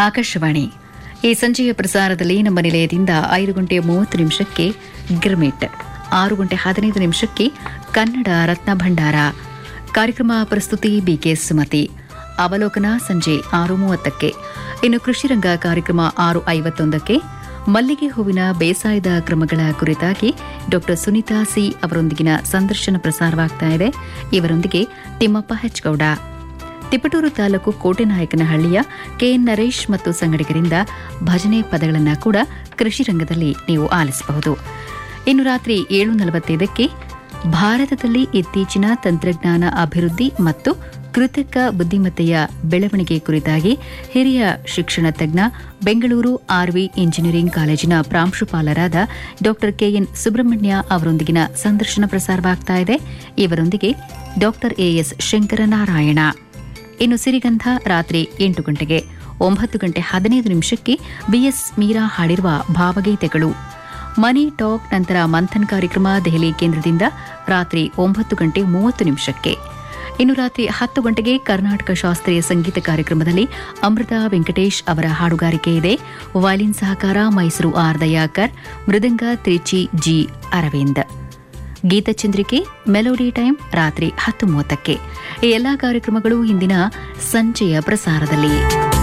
ಆಕಾಶವಾಣಿ ಈ ಸಂಜೆಯ ಪ್ರಸಾರದಲ್ಲಿ ನಮ್ಮ ನಿಲಯದಿಂದ ಐದು ಗಂಟೆ ಮೂವತ್ತು ನಿಮಿಷಕ್ಕೆ ಗಿರ್ಮಿಟ್ ಆರು ಗಂಟೆ ಹದಿನೈದು ನಿಮಿಷಕ್ಕೆ ಕನ್ನಡ ರತ್ನ ಭಂಡಾರ ಕಾರ್ಯಕ್ರಮ ಪ್ರಸ್ತುತಿ ಬಿಕೆ ಸುಮತಿ ಅವಲೋಕನ ಸಂಜೆ ಆರು ಮೂವತ್ತಕ್ಕೆ ಇನ್ನು ಕೃಷಿರಂಗ ಕಾರ್ಯಕ್ರಮ ಆರು ಐವತ್ತೊಂದಕ್ಕೆ ಮಲ್ಲಿಗೆ ಹೂವಿನ ಬೇಸಾಯದ ಕ್ರಮಗಳ ಕುರಿತಾಗಿ ಡಾಕ್ಟರ್ ಸುನೀತಾ ಸಿ ಅವರೊಂದಿಗಿನ ಸಂದರ್ಶನ ಪ್ರಸಾರವಾಗ್ತಾ ಇದೆ ಇವರೊಂದಿಗೆ ತಿಮ್ಮಪ್ಪ ಹೆಚ್ಗೌಡ ತಿಪಟೂರು ತಾಲೂಕು ಕೋಟೆನಾಯಕನಹಳ್ಳಿಯ ಕೆಎನ್ ನರೇಶ್ ಮತ್ತು ಸಂಗಡಿಗರಿಂದ ಭಜನೆ ಪದಗಳನ್ನು ಕೂಡ ಕೃಷಿ ರಂಗದಲ್ಲಿ ನೀವು ಆಲಿಸಬಹುದು ಇನ್ನು ರಾತ್ರಿ ಏಳು ನಲವತ್ತೈದಕ್ಕೆ ಭಾರತದಲ್ಲಿ ಇತ್ತೀಚಿನ ತಂತ್ರಜ್ಞಾನ ಅಭಿವೃದ್ಧಿ ಮತ್ತು ಕೃತಕ ಬುದ್ದಿಮತ್ತೆಯ ಬೆಳವಣಿಗೆ ಕುರಿತಾಗಿ ಹಿರಿಯ ಶಿಕ್ಷಣ ತಜ್ಞ ಬೆಂಗಳೂರು ಆರ್ವಿ ಇಂಜಿನಿಯರಿಂಗ್ ಕಾಲೇಜಿನ ಪ್ರಾಂಶುಪಾಲರಾದ ಡಾ ಕೆಎನ್ ಸುಬ್ರಹ್ಮಣ್ಯ ಅವರೊಂದಿಗಿನ ಸಂದರ್ಶನ ಪ್ರಸಾರವಾಗ್ತಾ ಇದೆ ಇವರೊಂದಿಗೆ ಡಾ ಎಎಸ್ ಶಂಕರನಾರಾಯಣ ಇನ್ನು ಸಿರಿಗಂಧ ರಾತ್ರಿ ಎಂಟು ಗಂಟೆಗೆ ಒಂಬತ್ತು ಗಂಟೆ ಹದಿನೈದು ನಿಮಿಷಕ್ಕೆ ಬಿಎಸ್ ಮೀರಾ ಹಾಡಿರುವ ಭಾವಗೀತೆಗಳು ಮನಿ ಟಾಕ್ ನಂತರ ಮಂಥನ್ ಕಾರ್ಯಕ್ರಮ ದೆಹಲಿ ಕೇಂದ್ರದಿಂದ ರಾತ್ರಿ ಒಂಬತ್ತು ಗಂಟೆ ಮೂವತ್ತು ನಿಮಿಷಕ್ಕೆ ಇನ್ನು ರಾತ್ರಿ ಹತ್ತು ಗಂಟೆಗೆ ಕರ್ನಾಟಕ ಶಾಸ್ತ್ರೀಯ ಸಂಗೀತ ಕಾರ್ಯಕ್ರಮದಲ್ಲಿ ಅಮೃತ ವೆಂಕಟೇಶ್ ಅವರ ಹಾಡುಗಾರಿಕೆ ಇದೆ ವಯಲಿನ್ ಸಹಕಾರ Mysuru R Dayakar mridanga Trichy G Aravind Geetachandrike melody time ರಾತ್ರಿ ಹತ್ತು ಮೂವತ್ತಕ್ಕೆ ಈ ಎಲ್ಲಾ ಕಾರ್ಯಕ್ರಮಗಳು ಇಂದಿನ ಸಂಜೆಯ ಪ್ರಸಾರದಲ್ಲಿ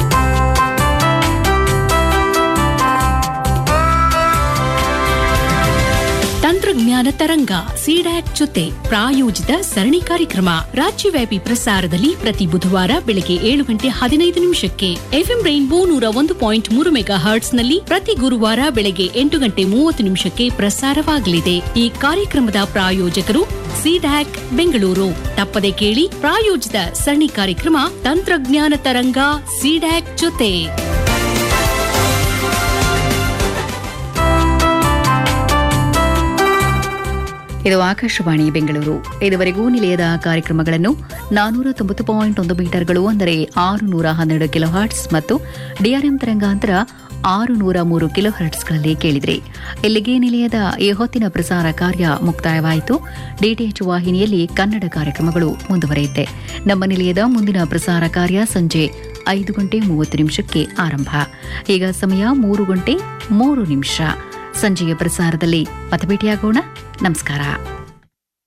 ತಂತ್ರಜ್ಞಾನ ತರಂಗ ಸಿಡ್ಯಾಕ್ ಜೊತೆ ಪ್ರಾಯೋಜಿತ ಸರಣಿ ಕಾರ್ಯಕ್ರಮ ರಾಜ್ಯವ್ಯಾಪಿ ಪ್ರಸಾರದಲ್ಲಿ ಪ್ರತಿ ಬುಧವಾರ ಬೆಳಗ್ಗೆ ಏಳು ಗಂಟೆ ಹದಿನೈದು ನಿಮಿಷಕ್ಕೆ ಎಫ್ಎಂ ರೈನ್ಬೋ ನೂರ ಒಂದು ಪಾಯಿಂಟ್ ಮೂರು ಮೆಗಾ ಹರ್ಟ್ಸ್ ನಲ್ಲಿ ಪ್ರತಿ ಗುರುವಾರ ಬೆಳಗ್ಗೆ ಎಂಟು ಗಂಟೆ ಮೂವತ್ತು ನಿಮಿಷಕ್ಕೆ ಪ್ರಸಾರವಾಗಲಿದೆ ಈ ಕಾರ್ಯಕ್ರಮದ ಪ್ರಾಯೋಜಕರು ಸಿಡ್ಯಾಕ್ ಬೆಂಗಳೂರು ತಪ್ಪದೆ ಕೇಳಿ ಪ್ರಾಯೋಜಿತ ಸರಣಿ ಕಾರ್ಯಕ್ರಮ ತಂತ್ರಜ್ಞಾನ ತರಂಗ ಸಿಡ್ಯಾಕ್ ಜೊತೆ ಇದು ಆಕಾಶವಾಣಿ ಬೆಂಗಳೂರು ಇದುವರೆಗೂ ನಿಲಯದ ಕಾರ್ಯಕ್ರಮಗಳನ್ನು ನಾನೂರ ತೊಂಬತ್ತು ಪಾಯಿಂಟ್ ಒಂದು ಮೀಟರ್ಗಳು ಅಂದರೆ ಆರು ನೂರ ಹನ್ನೆರಡು ಕಿಲೋ ಹರ್ಟ್ಸ್ ಮತ್ತು ಡಿಆರ್ಎಂ ತರಂಗಾಂತರ ಆರು ನೂರ ಮೂರು ಕಿಲೋ ಹರ್ಟ್ಸ್ಗಳಲ್ಲಿ ಕೇಳಿದ್ರಿ ಇಲ್ಲಿಗೆ ನಿಲಯದ ಈ ಹೊತ್ತಿನ ಪ್ರಸಾರ ಕಾರ್ಯ ಮುಕ್ತಾಯವಾಯಿತು ಡಿಟಿಎಚ್ ವಾಹಿನಿಯಲ್ಲಿ ಕನ್ನಡ ಕಾರ್ಯಕ್ರಮಗಳು ಮುಂದುವರಿಯುತ್ತೆ ನಮ್ಮ ನಿಲಯದ ಮುಂದಿನ ಪ್ರಸಾರ ಕಾರ್ಯ ಸಂಜೆ ಐದು ಗಂಟೆ ಮೂವತ್ತು ನಿಮಿಷಕ್ಕೆ ಆರಂಭ ಈಗ ಸಮಯ ಮೂರು ಗಂಟೆ ಮೂರು ನಿಮಿಷ ಸಂಜೆಯ ಪ್ರಸಾರದಲ್ಲಿ ಮತಭೇಟಿಯಾಗೋಣ ನಮಸ್ಕಾರ